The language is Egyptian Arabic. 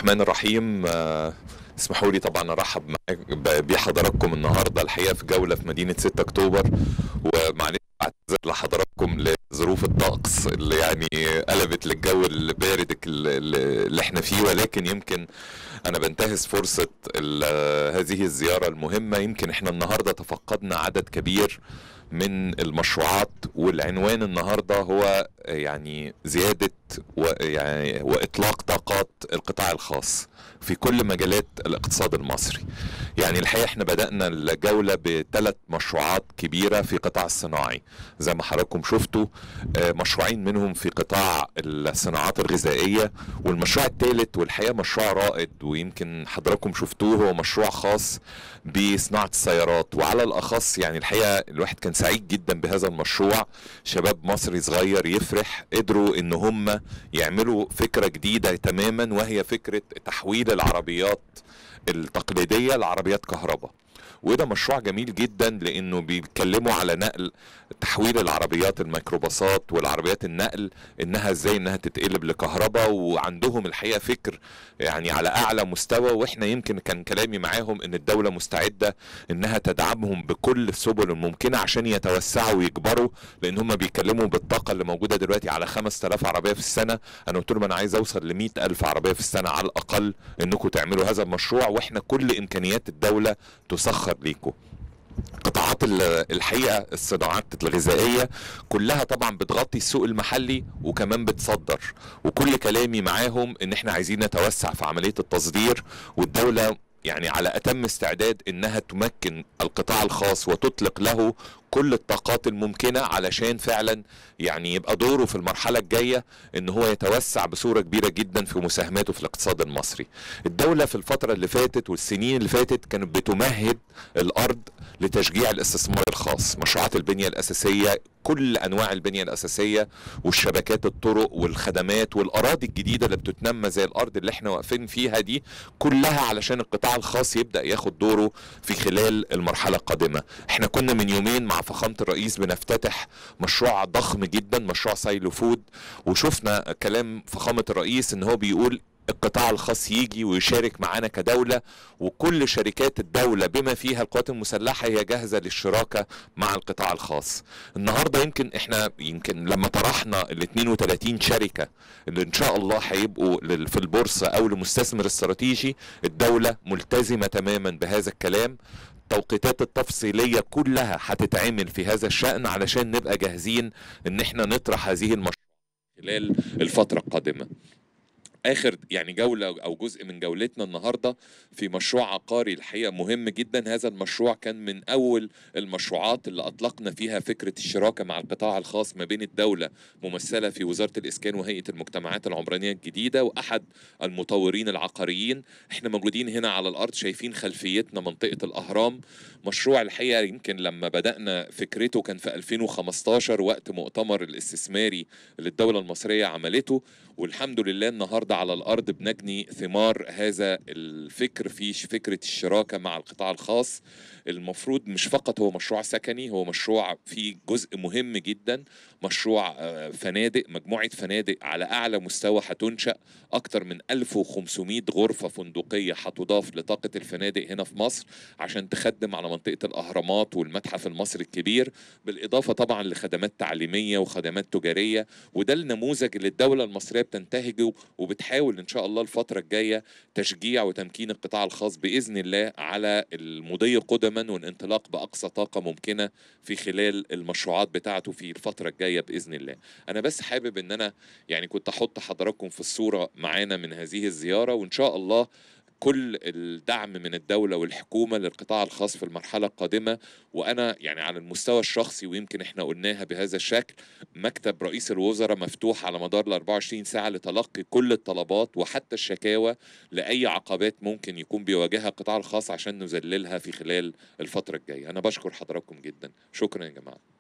الرحمن الرحيم آه، اسمحوا لي طبعا ارحب معاك- ب- بحضراتكم النهارده الحقيقه في جوله في مدينه 6 اكتوبر ومعلش بعتذر لحضراتكم لظروف الطقس اللي يعني قلبت للجو البارد ال- اللي احنا فيه ولكن يمكن انا بنتهز فرصه ال- هذه الزياره المهمه يمكن احنا النهارده تفقدنا عدد كبير من المشروعات والعنوان النهارده هو يعني زياده و يعني واطلاق طاقات القطاع الخاص في كل مجالات الاقتصاد المصري. يعني الحقيقه احنا بدانا الجوله بثلاث مشروعات كبيره في قطاع الصناعي زي ما حضراتكم شفتوا آه، مشروعين منهم في قطاع الصناعات الغذائيه والمشروع الثالث والحقيقه مشروع رائد ويمكن حضراتكم شفتوه هو مشروع خاص بصناعه السيارات وعلى الاخص يعني الحقيقه الواحد كان سعيد جدا بهذا المشروع شباب مصري صغير يفرح قدروا ان هم يعملوا فكره جديده تماما وهي فكره تحويل العربيات التقليديه لعربيات كهرباء وده مشروع جميل جدا لانه بيتكلموا على نقل تحويل العربيات الميكروباصات والعربيات النقل انها ازاي انها تتقلب لكهرباء وعندهم الحقيقه فكر يعني على اعلى مستوى واحنا يمكن كان كلامي معاهم ان الدوله مستعده انها تدعمهم بكل السبل الممكنه عشان يتوسعوا ويكبروا لان هم بيتكلموا بالطاقه اللي موجوده دلوقتي على 5000 عربيه في السنه انا قلت لهم انا عايز اوصل ل 100000 عربيه في السنه على الاقل انكم تعملوا هذا المشروع واحنا كل امكانيات الدوله تسخر ليكم قطاعات ال- الحقيقه الصناعات الغذائيه كلها طبعا بتغطي السوق المحلي وكمان بتصدر وكل كلامي معاهم ان احنا عايزين نتوسع في عمليه التصدير والدوله يعني على اتم استعداد انها تمكن القطاع الخاص وتطلق له كل الطاقات الممكنه علشان فعلا يعني يبقى دوره في المرحله الجايه ان هو يتوسع بصوره كبيره جدا في مساهماته في الاقتصاد المصري. الدوله في الفتره اللي فاتت والسنين اللي فاتت كانت بتمهد الارض لتشجيع الاستثمار الخاص، مشروعات البنيه الاساسيه كل انواع البنيه الاساسيه والشبكات الطرق والخدمات والاراضي الجديده اللي بتتنمى زي الارض اللي احنا واقفين فيها دي كلها علشان القطاع الخاص يبدا ياخد دوره في خلال المرحله القادمه احنا كنا من يومين مع فخامه الرئيس بنفتتح مشروع ضخم جدا مشروع سايلو فود وشفنا كلام فخامه الرئيس ان هو بيقول القطاع الخاص يجي ويشارك معانا كدولة وكل شركات الدولة بما فيها القوات المسلحة هي جاهزة للشراكة مع القطاع الخاص النهاردة يمكن احنا يمكن لما طرحنا ال 32 شركة اللي ان شاء الله هيبقوا لل- في البورصة او لمستثمر استراتيجي الدولة ملتزمة تماما بهذا الكلام التوقيتات التفصيلية كلها هتتعمل في هذا الشأن علشان نبقى جاهزين ان احنا نطرح هذه المشروعات خلال الفترة القادمة اخر يعني جوله او جزء من جولتنا النهارده في مشروع عقاري الحقيقه مهم جدا هذا المشروع كان من اول المشروعات اللي اطلقنا فيها فكره الشراكه مع القطاع الخاص ما بين الدوله ممثله في وزاره الاسكان وهيئه المجتمعات العمرانيه الجديده واحد المطورين العقاريين احنا موجودين هنا على الارض شايفين خلفيتنا منطقه الاهرام مشروع الحقيقه يمكن لما بدانا فكرته كان في 2015 وقت مؤتمر الاستثماري اللي الدوله المصريه عملته والحمد لله النهارده على الارض بنجني ثمار هذا الفكر في ش- فكره الشراكه مع القطاع الخاص المفروض مش فقط هو مشروع سكني هو مشروع فيه جزء مهم جدا مشروع آه، فنادق مجموعه فنادق على اعلى مستوى هتنشا اكتر من 1500 غرفه فندقيه هتضاف لطاقه الفنادق هنا في مصر عشان تخدم على منطقه الاهرامات والمتحف المصري الكبير بالاضافه طبعا لخدمات تعليميه وخدمات تجاريه وده النموذج اللي الدوله المصريه بتنتهجه وبتحاول ان شاء الله الفتره الجايه تشجيع وتمكين القطاع الخاص باذن الله على المضي قدما والانطلاق باقصى طاقه ممكنه في خلال المشروعات بتاعته في الفتره الجايه باذن الله. انا بس حابب ان انا يعني كنت احط حضراتكم في الصوره معانا من هذه الزياره وان شاء الله كل الدعم من الدولة والحكومة للقطاع الخاص في المرحلة القادمة وأنا يعني على المستوى الشخصي ويمكن إحنا قلناها بهذا الشكل مكتب رئيس الوزراء مفتوح على مدار ال 24 ساعة لتلقي كل الطلبات وحتى الشكاوى لأي عقبات ممكن يكون بيواجهها القطاع الخاص عشان نذللها في خلال الفترة الجاية أنا بشكر حضراتكم جدا شكرا يا جماعة